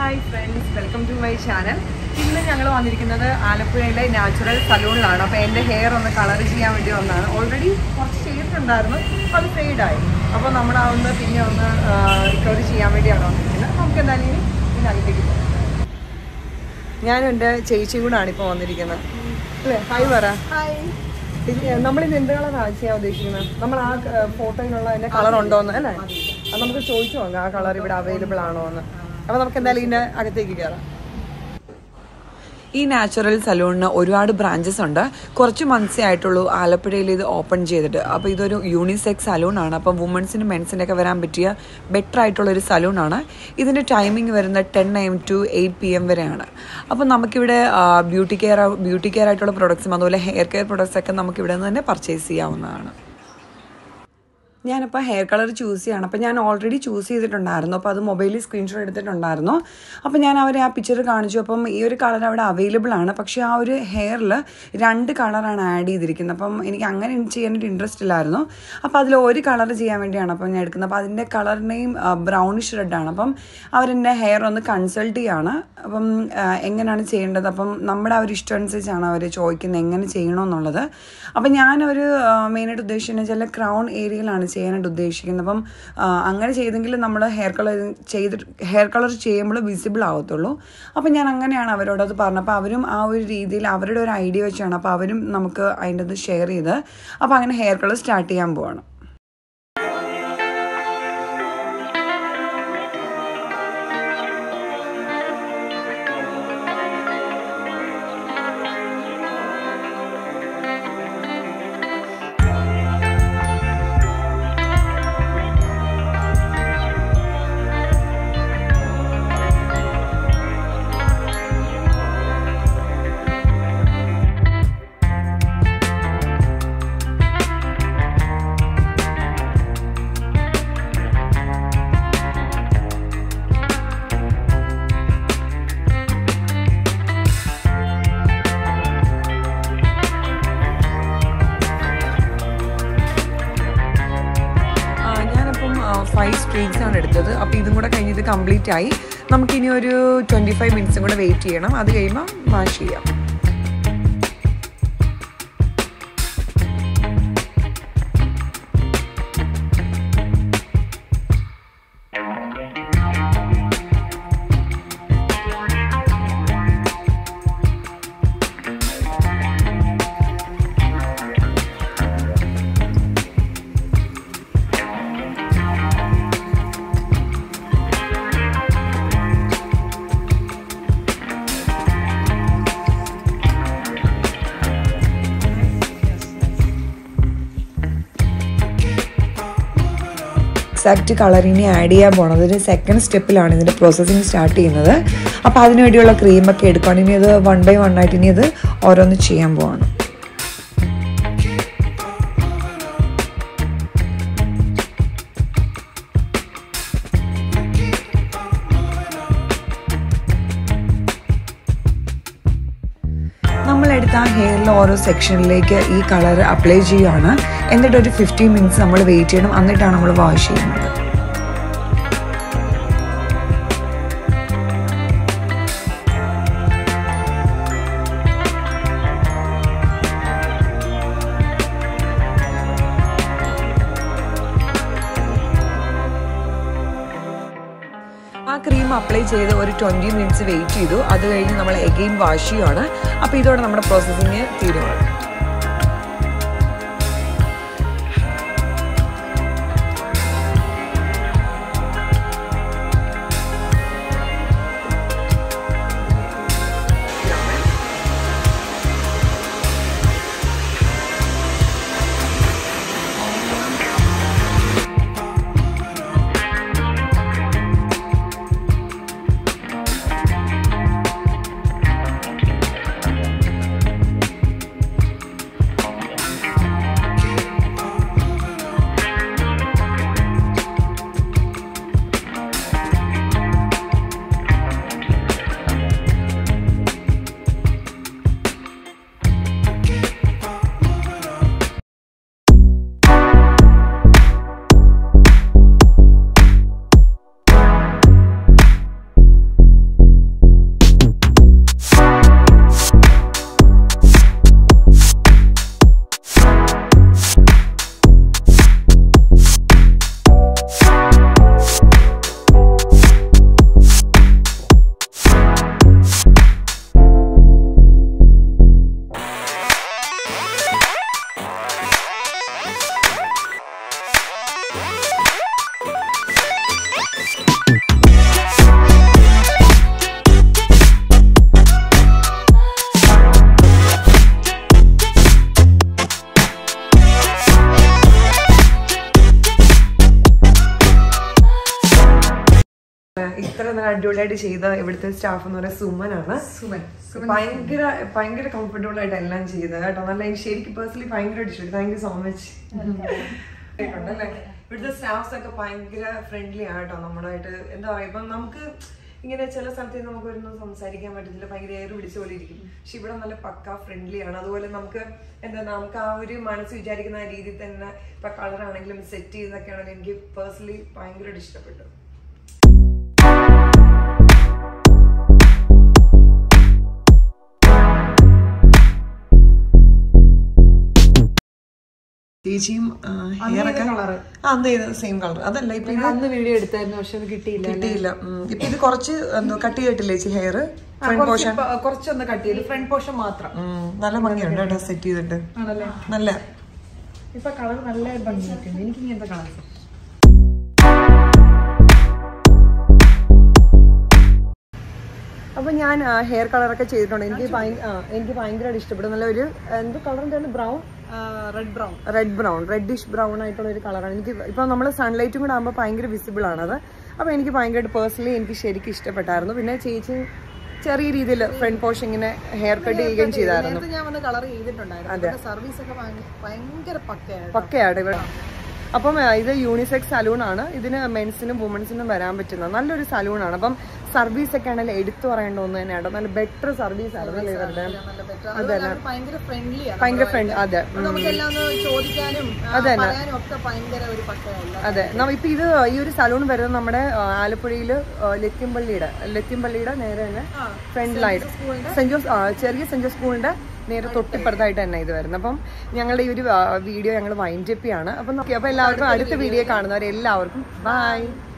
Hi friends welcome to my channel ഇന്ന് ഞങ്ങൾ വന്നിരിക്കുന്നത് ആലപ്പുഴയിലെ നാച്ചുറൽ സലൂണിലാണ് അപ്പോൾ എൻ്റെ ഹെയർ ഒന്ന് കളർ ചെയ്യാൻ വേണ്ടി വന്നതാണ് ഓൾറെഡി കുറച്ച് ചെയ്തിട്ടുണ്ടായിരുന്നു അത് ഫെയ്ഡായി അപ്പോൾ നമ്മൾ അതൊന്ന് പിന്നെ ഒന്ന് റിക്കവറി ചെയ്യാൻ വേണ്ടിയാണ് വന്നിരിക്കുന്നത് നമുക്ക് എന്തായാലും ഇനി ഇതിനകത്തേക്ക് പോകാം ഞാനും എൻ്റെ ചേച്ചിയും കൂടാണ് ഇപ്പോൾ വന്നിരിക്കുന്നത് അല്ലേ ഹായ് പറ നമ്മളിത് എന്ത് കളറാണ് ചെയ്യാൻ ഉദ്ദേശിക്കുന്നത് നമ്മൾ ആ ഫോട്ടോയിലുള്ള അതിൻ്റെ കളർ ഉണ്ടോ എന്ന് അല്ലേ അത് നമുക്ക് ചോദിച്ചു നോക്കാം ആ കളർ ഇവിടെ അവൈലബിൾ ആണോ എന്ന് അപ്പോൾ നമുക്ക് എന്തായാലും ഇതിൻ്റെ അകത്തേക്ക് കയറാം ഈ നാച്ചുറൽ സലൂണിന് ഒരുപാട് ബ്രാഞ്ചസ് ഉണ്ട് കുറച്ച് മന്ത്സേ ആയിട്ടുള്ളൂ ആലപ്പുഴയിൽ ഇത് ഓപ്പൺ ചെയ്തിട്ട് അപ്പോൾ ഇതൊരു യൂണിസെക്സ് സലൂണാണ് അപ്പം വുമൻസിനും മെൻസിനൊക്കെ വരാൻ പറ്റിയ ബെറ്റർ ആയിട്ടുള്ള ഒരു സലൂണാണ് ഇതിൻ്റെ ടൈമിംഗ് വരുന്നത് ten M to eight P M വരെയാണ് അപ്പം നമുക്കിവിടെ ബ്യൂട്ടി കെയർ ബ്യൂട്ടി കെയർ ആയിട്ടുള്ള പ്രൊഡക്ട്സും അതുപോലെ ഹെയർ കെയർ പ്രൊഡക്ട്സ് ഒക്കെ നമുക്ക് ഇവിടെ നിന്ന് തന്നെ പർച്ചേസ് ചെയ്യാവുന്നതാണ് ഞാനിപ്പോൾ ഹെയർ കളർ ചൂസ് ചെയ്യാണ് അപ്പോൾ ഞാൻ ഓൾറെഡി ചൂസ് ചെയ്തിട്ടുണ്ടായിരുന്നു അപ്പോൾ അത് മൊബൈലിൽ സ്ക്രീൻഷോട്ട് എടുത്തിട്ടുണ്ടായിരുന്നു അപ്പോൾ ഞാൻ അവരെ ആ പിക്ചർ കാണിച്ചു അപ്പം ഈ ഒരു കളർ അവിടെ അവൈലബിൾ ആണ് പക്ഷേ ആ ഒരു ഹെയറിൽ രണ്ട് കളറാണ് ആഡ് ചെയ്തിരിക്കുന്നത് അപ്പം എനിക്ക് അങ്ങനെ ചെയ്യാനായിട്ട് ഇൻട്രസ്റ്റ് ഇല്ലായിരുന്നു അപ്പോൾ അതിൽ ഒരു കളർ ചെയ്യാൻ വേണ്ടിയാണ് അപ്പം ഞാൻ എടുക്കുന്നത് അപ്പോൾ അതിൻ്റെ കളറിനെയും ബ്രൗണിഷ് റെഡാണ് അപ്പം അവരെൻ്റെ ഹെയർ ഒന്ന് കൺസൾട്ട് ചെയ്യാണ് അപ്പം എങ്ങനെയാണ് ചെയ്യേണ്ടത് അപ്പം നമ്മുടെ ആ ഒരു ഇഷ്ടം അനുസരിച്ചാണ് അവർ ചോദിക്കുന്നത് എങ്ങനെ ചെയ്യണമെന്നുള്ളത് അപ്പം ഞാനൊരു മെയിനായിട്ട് ഉദ്ദേശിക്കുന്നത് വെച്ചാൽ ക്രൗൺ ഏരിയയിലാണ് ചെയ്യാനായിട്ട് ഉദ്ദേശിക്കുന്നത് അപ്പം അങ്ങനെ ചെയ്തെങ്കിൽ നമ്മൾ ഹെയർ കളർ ചെയ്തിട്ട് ഹെയർ കളർ ചെയ്യുമ്പോൾ വിസിബിൾ ആവത്തുള്ളൂ അപ്പം ഞാൻ അങ്ങനെയാണ് അവരോടത് പറഞ്ഞത് അപ്പോൾ അവരും ആ ഒരു രീതിയിൽ അവരുടെ ഒരു ഐഡിയ വെച്ചാണ് അപ്പോൾ അവരും നമുക്ക് അതിൻ്റെ അത് ഷെയർ ചെയ്ത് അപ്പോൾ അങ്ങനെ ഹെയർ കളർ സ്റ്റാർട്ട് ചെയ്യാൻ പോവാണ് ഫൈവ് സ്ട്രീറ്റ്സ് ആണ് എടുത്തത് അപ്പോൾ ഇതും കൂടെ കഴിഞ്ഞത് കംപ്ലീറ്റ് ആയി നമുക്കിനി ഒരു ട്വൻറ്റി ഫൈവ് മിനിറ്റ്സും കൂടെ വെയിറ്റ് ചെയ്യണം അത് കഴിയുമ്പോൾ വാഷ് ചെയ്യാം എക്സാക്റ്റ് കളറിനെ ആഡ് ചെയ്യാൻ പോണത് ഒരു സെക്കൻഡ് സ്റ്റെപ്പിലാണ് ഇതിൻ്റെ പ്രോസസ്സിങ് സ്റ്റാർട്ട് ചെയ്യുന്നത് അപ്പോൾ അതിന് വേണ്ടിയുള്ള ക്രീമൊക്കെ എടുക്കുകയാണ് ഇനി ഇത് വൺ ബൈ വൺ ആയിട്ട് ഇനി ഇത് ഓരോന്ന് ചെയ്യാൻ പോവാണ് നമ്മളെടുത്ത ആ ഹെയറിൽ ഓരോ സെക്ഷനിലേക്ക് ഈ കളർ അപ്ലൈ ചെയ്യുകയാണ് എന്നിട്ട് ഒരു ഫിഫ്റ്റീൻ മിനിറ്റ്സ് നമ്മൾ വെയിറ്റ് ചെയ്യണം എന്നിട്ടാണ് നമ്മൾ വാഷ് ചെയ്യുന്നത് ആ ക്രീം അപ്ലൈ ചെയ്ത് ഒരു ട്വൻറ്റി മിനിറ്റ്സ് വെയിറ്റ് ചെയ്തു അത് കഴിഞ്ഞ് നമ്മൾ എഗെയിൻ വാഷ് ചെയ്യുകയാണ് അപ്പോൾ ഇതോടെ നമ്മുടെ പ്രോസസ്സിങ് തീരുവാണ് നല്ല അടിപൊളിയായിട്ട് ചെയ്ത ഇവിടുത്തെ സ്റ്റാഫ് എന്ന് പറയുന്നത് സുമനാണ് സുമൻ ഭയങ്കര ഭയങ്കര കംഫർട്ടബിൾ ആയിട്ട് എല്ലാം ചെയ്തത് കേട്ടോ നല്ല എനിക്ക് ശരിക്കും പേഴ്സണലി ഭയങ്കരമായിട്ട് ഇഷ്ടപ്പെട്ടു താങ്ക് യു സോ മച്ച് അല്ലേ ഇവിടുത്തെ സ്റ്റാഫ്സ് ഒക്കെ ഭയങ്കര ഫ്രണ്ട്ലി ആണ് കേട്ടോ നമ്മളായിട്ട് എന്താ പറയുക ഇപ്പം നമുക്ക് ഇങ്ങനെ ചില സ്ഥലത്ത് നമുക്ക് വരുന്ന സംസാരിക്കാൻ പറ്റത്തില്ല ഭയങ്കര എയർ പിടിച്ച പോലെ ഇരിക്കും പക്ഷെ ഇവിടെ നല്ല പക്ക ഫ്രണ്ട്ലി ആണ് അതുപോലെ നമുക്ക് എന്താ നമുക്ക് ആ ഒരു മനസ്സ് വിചാരിക്കുന്ന ആ രീതിയിൽ തന്നെ ഇപ്പൊ കളർ ആണെങ്കിലും സെറ്റ് ചെയ്തൊക്കെ ആണെങ്കിലും എനിക്ക് പേഴ്സണലി ഭയങ്കരമായിട്ട് ഇഷ്ടപ്പെട്ടു ചേച്ചിയും ഹെയർ ഒക്കെ ആ അന്ന് ചെയ്ത സെയിം കളർ അതല്ല ഇപ്പൊ ഇത് അന്ന് വീഡിയോ എടുത്തായിരുന്നു പക്ഷെ അത് കിട്ടിയില്ല കിട്ടിയില്ല ഉം. ഇപ്പൊ ഇത് കുറച്ച് എന്തോ കട്ട് ചെയ്തിട്ടില്ലേ ചേച്ചി ഹെയർ ഫ്രണ്ട് പോർഷൻ കുറച്ചൊന്ന് കട്ട് ചെയ്ത് ഫ്രണ്ട് പോർഷൻ മാത്രം നല്ല ഭംഗിയുണ്ട് കേട്ടോ സെറ്റ് ചെയ്തിട്ട് ആണല്ലേ നല്ല ഇപ്പൊ കളർ നല്ല ഭംഗിയായിട്ടുണ്ട് എനിക്ക് ഇങ്ങനത്തെ കളർ അപ്പൊ ഞാൻ ഹെയർ കളറൊക്കെ ചെയ്തിട്ടുണ്ട് എനിക്ക് ഭയ- ആ, എനിക്ക് ഭയങ്കരമായിട്ട് ഇഷ്ടപ്പെടും നല്ല ഒരു എന്ത് കളർ എന്താണ് brown red brown red brown reddish brown ആയിട്ടുള്ള ഒരു കളറാണ് എനിക്ക് ഇപ്പൊ നമ്മൾ സൺലൈറ്റും കൂടെ ആകുമ്പോൾ ഭയങ്കര വിസിബിൾ ആണത് അപ്പൊ എനിക്ക് ഭയങ്കരമായിട്ട് പേഴ്സണലി എനിക്ക് ശരിക്കും ഇഷ്ടപ്പെട്ടായിരുന്നു പിന്നെ ചേച്ചി ചെറിയ രീതിയിൽ ഫ്രണ്ട് പോഷ് ഇങ്ങനെ ഹെയർ കട്ട് ചെയ്യുകയും ചെയ്തായിരുന്നു നേരത്തെ ഞാൻ വന്ന് കളർ ചെയ്തിട്ടുണ്ടായിരുന്നു സർവീസ് ഒക്കെ ഭയങ്കര- ഭയങ്കര പക്കയായിരുന്നു പക്കയാണ് ഇവിടെ അപ്പം ആ, ഇത് യൂണിസെക്സ് സലൂൺ ആണ് ഇതിന് മെൻസിനും വുമൻസിനും വരാൻ പറ്റുന്ന നല്ലൊരു സലൂൺ ആണ് അപ്പം സർവീസ് ഒക്കെ ആണെങ്കിൽ എടുത്തു പറയേണ്ട ഒന്ന് തന്നെയാണ് നല്ല ബെറ്റർ സർവീസ് ആയിരുന്നു അല്ലേ ഇവരുടെ നല്ല better. അതുപോലെ അവര് ഭയങ്കര ഫ്രണ്ട്ലി ആണ് ഭയങ്കര ഫ്രണ്ട് അതെ ഉം. നമുക്കെല്ലാം ഒന്ന് ചോദിക്കാനും ആ, പറയാനും ഒക്കെ ഭയങ്കര ഒരു പക്കയല്ല അതെ നമ്മ- ഇപ്പൊ ഇത് ഈ ഒരു സലൂൺ വരുന്നത് നമ്മുടെ ആ, ആലപ്പുഴയില് ആ, ലത്തിമ്പള്ളിയുടെ ലത്തിമ്പള്ളിയുടെ നേരെ തന്നെ ഫ്രണ്ടിലായിട്ട് സെന്റ് ജോസ് ആ, ചെറിയ സെന്റ് ജോസ് സ്കൂളിന്റെ നേരെ തൊട്ടിപ്പുറത്തായിട്ട് തന്നെ ഇത് വരുന്നത് അപ്പം ഞങ്ങളുടെ ഈ ഒരു വീഡിയോ ഞങ്ങൾ വൈൻഡപ്പ് ആണ് അപ്പം നോക്കി അപ്പൊ എല്ലാവർക്കും അടുത്ത വീഡിയോ കാണുന്നവരെ എല്ലാവർക്കും ബൈ